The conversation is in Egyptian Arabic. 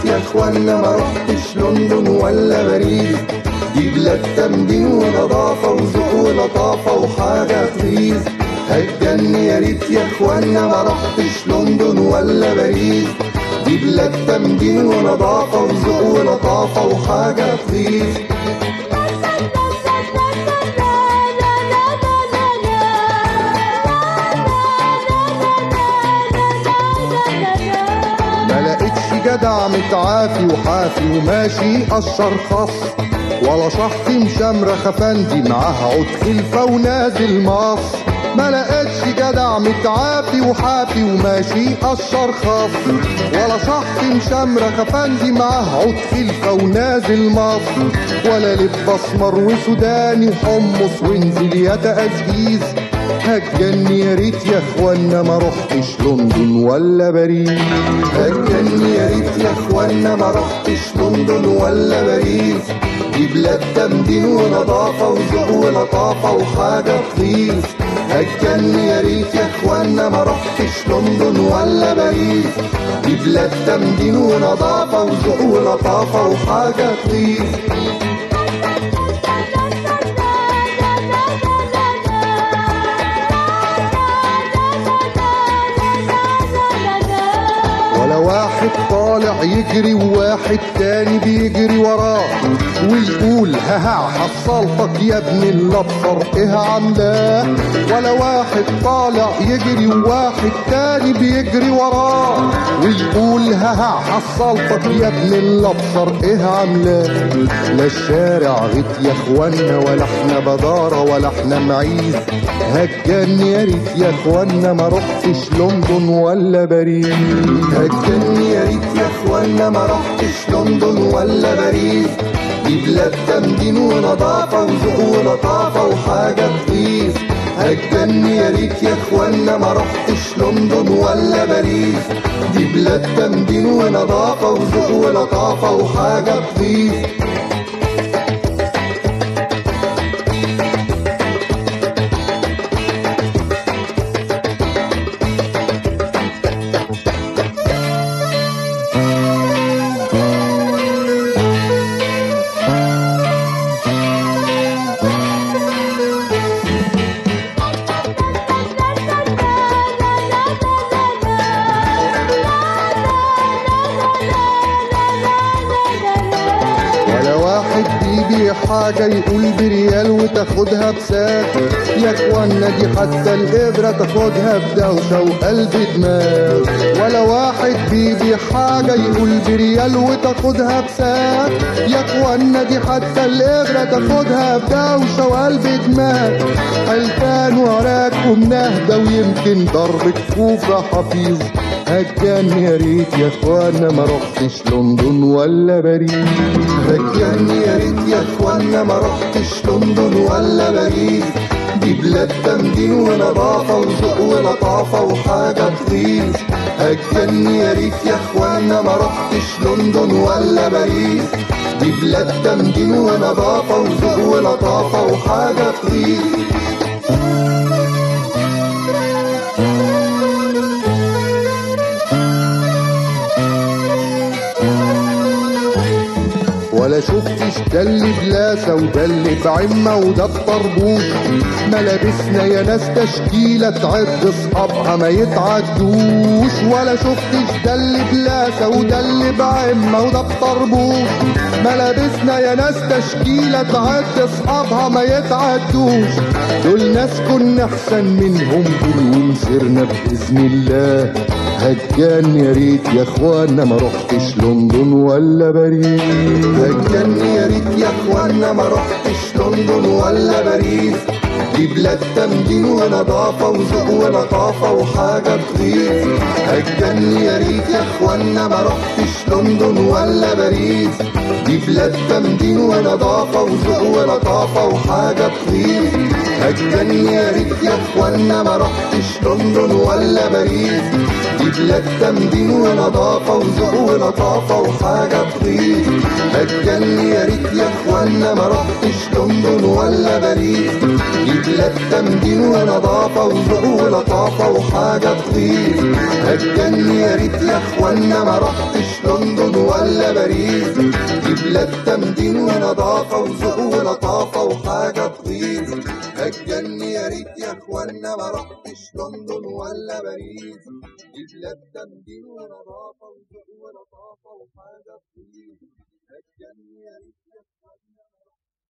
يا اخوانا ما رحتش لندن ولا باريس دي بلاد تمدين ونظافة وذوق ولطافة وحاجة تغيظ هتجني يا ريت يا اخوانا ما رحتش لندن ولا باريس دي بلاد تمدين ونظافة وذوق ولطافة وحاجة تغيظ ما لقيتش جدع متعافي وحافي وماشي قشر خص ولا شحط مشمرة خفندي معاها عود خلفة ونازل مص ما لقيتش جدع متعافي وحافي وماشي قشر خص ولا شحط مشمرة خفندي معاها عود خلفة ونازل مص ولا لب اسمر وسوداني وحمص وانزل يا تأزيز هتجني يا ريت يا اخوانا ما رحتش لندن ولا باريس هتجني يا ريت يا اخوانا ما رحتش لندن ولا باريس دي بلاد تمدين ونظافة وذوق ولطافة وحاجة تغيظ هتجني يا ريت يا اخوانا ما رحتش لندن ولا باريس دي بلاد تمدين ونظافة وذوق ولطافة وحاجة تغيظ ولا واحد طالع يجري وواحد تاني بيجري وراه ويقول ها حصلتك يا ابن الابصر ايه عاملاه ولا واحد طالع يجري وواحد تاني بيجري وراه ويقول ها حصلتك يا ابن الابصر ايه عاملاه لا الشارع غيت يا اخوانا ولا احنا بدارة ولا احنا معيز هتجني يا ريت يا اخوانا ما رحتش لندن ولا باريس هتجني يا ريت يا اخوانا ما رحتش لندن ولا باريس دي بلاد تمدين ونظافة وذوق ولطافة وحاجة تغيظ هتجني يا ريت يا اخوانا ما رحتش لندن ولا باريس دي بلاد تمدين ونظافة وذوق ولطافة وحاجة تغيظ ولا واحد بيبيع حاجة يقول بريال وتاخدها بساك يا اخوانا دي حتى الإبرة تاخدها بدوشة وقلب دماغ ولا واحد بيبيع حاجة يقول بريال وتاخدها بساك يا اخوانا دي حتى الإبرة تاخدها بدوشة وقلب دماغ حلفان وراك ومنهدى ويمكن ضرب كفوف يا حفيظ هتجني يا ريت يا اخوانا ما رحتش لندن ولا باريس هتجني يا ريت يا اخوانا ما رحتش لندن ولا باريس دي بلاد تمدين ونظافة وذوق ولطافة وحاجة تغيظ هتجني يا ريت يا اخوانا ما رحتش لندن ولا باريس دي بلاد تمدين ونظافة وذوق ولطافة وحاجة تغيظ ولا شفتش ده اللي بلاسة وده اللي بعمة وده بطربوش ملابسنا يا ناس تشكيلة تعد اصحابها ما يتعدوش ولا شفتش ده اللي بلاسة وده اللي بعمة وده بطربوش ملابسنا يا ناس تشكيلة تعد اصحابها ما يتعدوش دول ناس كنا احسن منهم دول ومسيرنا بإذن الله هتجن يا ريت يا اخوانا ما رحتش لندن ولا باريس هتجن يا ريت يا اخوانا ما رحتش لندن ولا باريس دي بلاد تمدين ونظافة وذوق ولطافة وحاجة تغيظ هتجن يا ريت يا اخوانا ما رحتش لندن ولا باريس دي بلاد تمدين ونظافة وذوق ولطافة وحاجة تغيظ هتجن يا ريت يا اخوانا ما رحتش لندن ولا باريس دي بلاد تمدين ونظافة وذوق ولطافة وحاجة تغيظ هتجني يا ريت يا اخوانا ما رحتش لندن ولا باريس دي بلاد تمدين ونظافة وذوق ولطافة وحاجة تغيظ هتجني يا ريت يا اخوانا ما رحتش لندن ولا باريس دي بلاد تمدين ونظافة وذوق ولطافة وحاجة تغيظ هتجني يا ريت يا اخوانا ما رحتش لندن ولا باريس دي بلاد تمدين ونظافة وذوق ولطافة وحاجة تغيظ هتجني يا ريت يا اخوانا